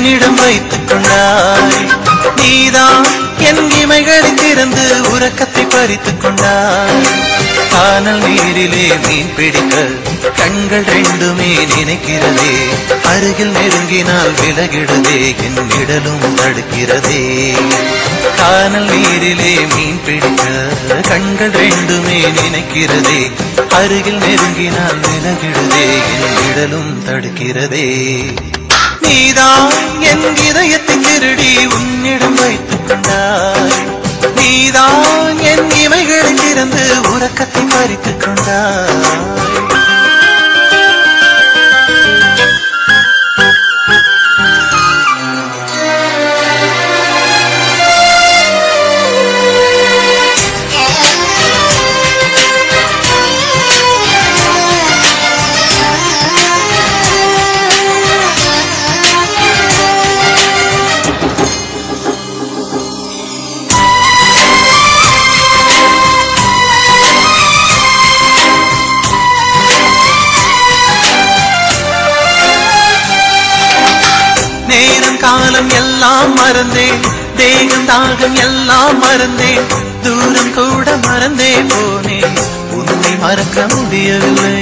உன்னிடம் வைத்துக் கொண்டாய் நீதான் என் இமைகளை திறந்து உறக்கத்தை பறித்துக் கொண்டாய் கானல் நீரிலே மீன் பிடிக்க கண்கள் ரெண்டுமே நினைக்கிறதே அருகில் நெருங்கினால் விலகிடுதே என் இடலும் தடுக்கிறதே கானல் நீரிலே மீன் பிடிக்க கண்கள் ரெண்டுமே நினைக்கிறதே அருகில் நெருங்கினால் விலகிடுதே என் இடலும் தடுக்கிறதே நீதான் என் இதயத்தை திருடி உன்னிடம் வைத்துக் கொண்டாய் நீதான் என் இமைகளை திறந்து உறக்கத்தை பறித்துக் கொண்டாய் நேரம் காலம் எல்லாம் மறந்தேன் தேகம் தாகம் எல்லாம் மறந்தேன் தூரம் கூட மறந்தே போனேன் உன்னை மறக்க முடியவில்லை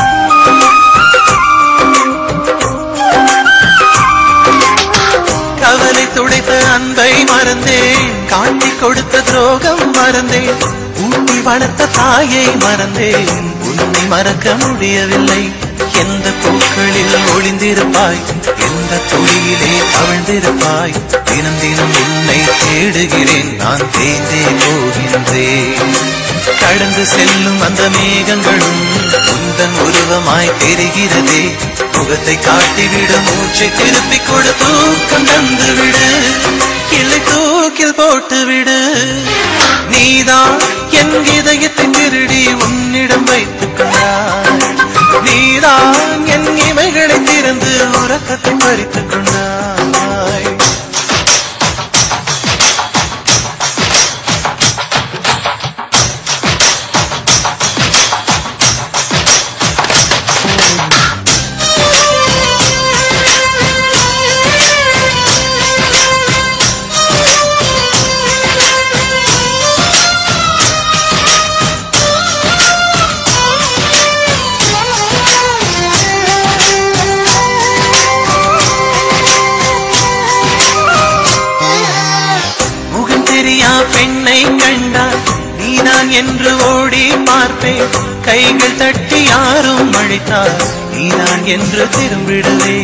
கவலை துடைத்த அன்பை மறந்தேன் காட்டிக் கொடுத்த துரோகம் மறந்தேன் ஊட்டி வளர்த்த தாயை மறந்தேன் உன்னை மறக்க முடியவில்லை எந்த பூக்களில் ஒளிந்திருப்பாய் எந்த துளியிலே தவழ்ந்திருப்பாய் தினம் தினம் உன்னை தேடுகிறேன் நான் தேய்ந்தே போகின்றேன் கடந்து செல்லும் அந்த மேகங்களும் உந்தன் உருவமாய் தெரிகிறதே முகத்தை காட்டிவிடு மூச்சை திருப்பிக் கொடு தூக்கம் தந்து விடு இல்லை தூக்கில் போட்டு விடு நீதான் என் இதயத்தை திருடி உன்னிடம் வைத்துக் கொண்டாய் நீதான் என் இமைகளை திறந்து உறக்கத்தை பறித்துக் கொண்டாய் முகம் தெரியா பெண்ணை கண்டால் நீதான் என்று ஓடி பார்ப்பேன் கைகள் தட்டி யாரும் அழைத்தால் நீதான் என்று திரும்பிடுவே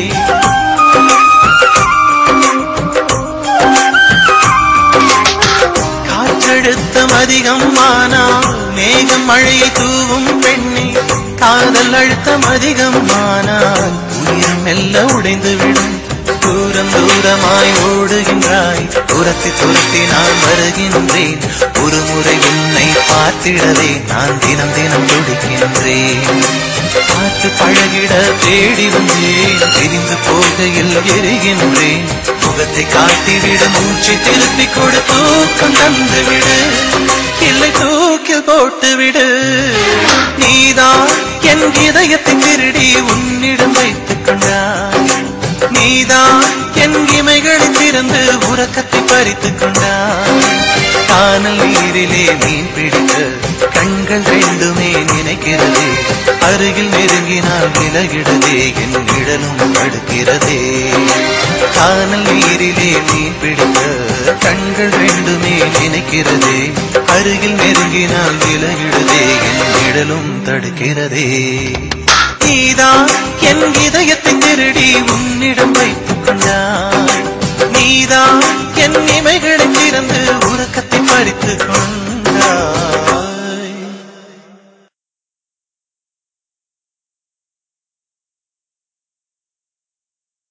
காற்றழுத்தம் அதிகம் ஆனால் மேகம் மழையை தூவும் பெண்ணே காதல் அழுத்தம் அதிகம் ஆனால் உயிரம் மெல்ல உடைந்து விடும் தூரம் தூரமாய் ஓடுகின்றாய் துரத்தி துரத்தி நான் வருகின்றேன் ஒரு முறை உன்னை பார்த்திடவே நான் தினம் தினம் துடிக்கின்றேன் பார்த்து பழகிட தேடி வந்தேன் பிரிந்து போகையில் எரிகின்றேன் முகத்தை காட்டிவிட மூச்சை திருப்பிக் கொடு தூக்கம் தந்து விடு இல்லை தூக்கில் போட்டு விடு நீதான் என் இதயத்தை திருடி உன்னிடம் வைத்துக் கொண்டாய் நீதான் என் இமைகளை திறந்து உறக்கத்தை பறித்துக் கொண்டாய் கானல் நீரிலே மீன் பிடிக்க கண்கள் ரெண்டுமே நினைக்கிறதே அருகில் நெருங்கினால் விலகிடுதே என் இடலும் தடுக்கிறதே கானல் நீரிலே மீன் பிடிக்க கண்கள் ரெண்டுமே நினைக்கிறதே அருகில் நெருங்கினால் விலகிடுதே என் இடலும் தடுக்கிறதே நீதான் என் இதயத்தை திருடி உன்னிடம் வைத்துக் கொண்டாய் நீதான் என் இமைகளை திறந்து உறக்கத்தை பறித்துக் கொண்டாய்